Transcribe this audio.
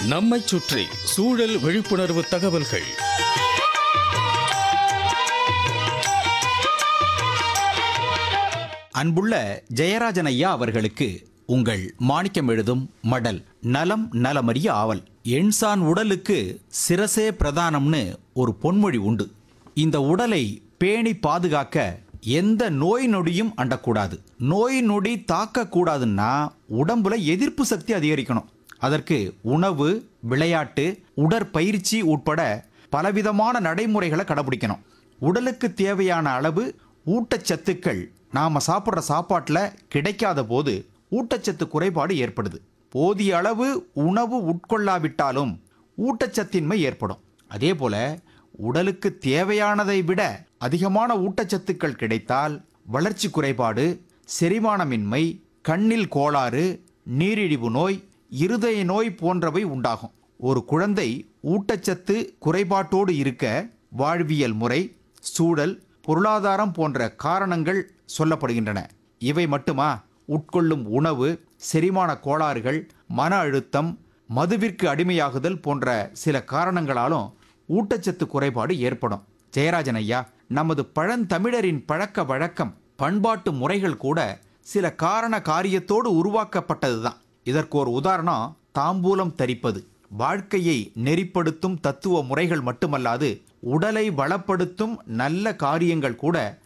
நம்மைச் சுற்றி சூழல் விழிப்புணர்வு தகவல்கள் அன்புள்ள ஜெயராஜன் ஐயா அவர்களுக்கு உங்கள் மாணிக்கம் எழுதும் மடல் நலம் நலமறிய ஆவல் எண்சான் உடலுக்கு சிரசே பிரதானம்னு ஒரு பொன்மொழி உண்டு இந்த உடலை பேணி பாதுகாக்க எந்த நோய் நொடியும் அண்டக்கூடாது நோய் நொடி தாக்கக்கூடாதுன்னா உடம்புல எதிர்ப்பு சக்தி அதிகரிக்கணும் அதற்கு உணவு விளையாட்டு உடற்பயிற்சி உட்பட பலவிதமான நடைமுறைகளை கடைபிடிக்கணும் உடலுக்கு தேவையான அளவு ஊட்டச்சத்துக்கள் நாம சாப்பிட்ற சாப்பாட்டில் கிடைக்காத போது ஊட்டச்சத்து குறைபாடு ஏற்படுது போதிய அளவு உணவு உட்கொள்ளாவிட்டாலும் ஊட்டச்சத்தின்மை ஏற்படும் அதே போல உடலுக்கு தேவையானதை விட அதிகமான ஊட்டச்சத்துக்கள் கிடைத்தால் வளர்ச்சி குறைபாடு செரிமானமின்மை கண்ணில் கோளாறு நீரிழிவு நோய் இருதய நோய் போன்றவை உண்டாகும் ஒரு குழந்தை ஊட்டச்சத்து குறைபாட்டோடு இருக்க வாழ்வியல் முறை சூழல் பொருளாதாரம் போன்ற காரணங்கள் சொல்லப்படுகின்றன இவை மட்டுமா உட்கொள்ளும் உணவு செரிமான கோளாறுகள் மன அழுத்தம் மதுவிற்கு அடிமையாகுதல் போன்ற சில காரணங்களாலும் ஊட்டச்சத்து குறைபாடு ஏற்படும் ஜெயராஜன் ஐயா நமது பழந்தமிழரின் பழக்க வழக்கம் பண்பாட்டு முறைகள் கூட சில காரண காரியத்தோடு உருவாக்கப்பட்டதுதான் இதற்கு ஒரு உதாரணம் தாம்பூலம் தரிப்பது வாழ்க்கையை நெறிப்படுத்தும் தத்துவ முறைகள் மட்டுமல்லாது உடலை வளப்படுத்தும் நல்ல காரியங்கள் கூட